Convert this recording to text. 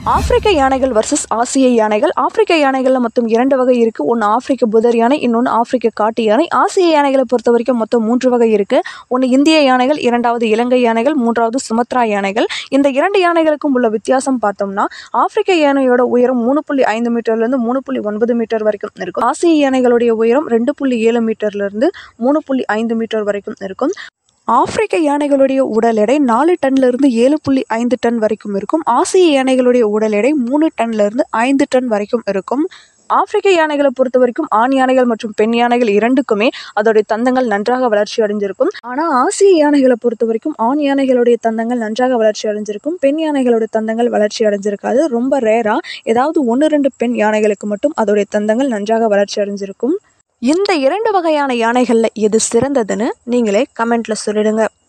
ஆப்பிரிக்க யானைகள் வர்சஸ் ஆசிய யானைகள் ஆப்பிரிக்க யானைகளில் மொத்தம் இரண்டு வகை இருக்குது ஒன்று ஆப்பிரிக்க புதர் யானை இன்னொன்று ஆப்பிரிக்க காட்டு யானை ஆசிய யானைகளை பொறுத்த வரைக்கும் மொத்தம் மூன்று வகை இருக்குது ஒன்று இந்திய யானைகள் இரண்டாவது இலங்கை யானைகள் மூன்றாவது சுமத்ரா யானைகள் இந்த இரண்டு யானைகளுக்கும் உள்ள வித்தியாசம் பார்த்தோம்னா ஆப்பிரிக்க யானையோட உயரம் மூணு புள்ளி ஐந்து மீட்டர்லேருந்து மூணு புள்ளி ஒன்பது மீட்டர் வரைக்கும் இருக்கும் ஆசிய யானைகளுடைய உயரம் ரெண்டு புள்ளி ஏழு மீட்டர்லேருந்து மூணு புள்ளி ஐந்து மீட்டர் வரைக்கும் இருக்கும் ஆப்பிரிக்க யானைகளுடைய உடல் எடை நாலு டன்ல இருந்து ஏழு புள்ளி ஐந்து டன் வரைக்கும் இருக்கும் ஆசிய யானைகளுடைய உடல் எடை மூணு டன்ல இருந்து ஐந்து டன் வரைக்கும் இருக்கும் ஆப்பிரிக்க யானைகளை பொறுத்த வரைக்கும் ஆண் யானைகள் மற்றும் பெண் யானைகள் இரண்டுக்குமே அதோடைய தந்தங்கள் நன்றாக வளர்ச்சி அடைஞ்சிருக்கும் ஆனால் ஆசிய யானைகளை பொறுத்த வரைக்கும் ஆண் யானைகளுடைய தந்தங்கள் நன்றாக வளர்ச்சி அடைஞ்சிருக்கும் பெண் யானைகளுடைய தந்தங்கள் வளர்ச்சி அடைஞ்சிருக்காது ரொம்ப ரேரா ஏதாவது ஒன்று ரெண்டு பெண் யானைகளுக்கு மட்டும் அதோடைய தந்தங்கள் நன்றாக வளர்ச்சி அடைஞ்சிருக்கும் இந்த இரண்டு வகையான யானைகளில் எது சிறந்ததுன்னு நீங்களே கமெண்ட்ல சொல்லிடுங்க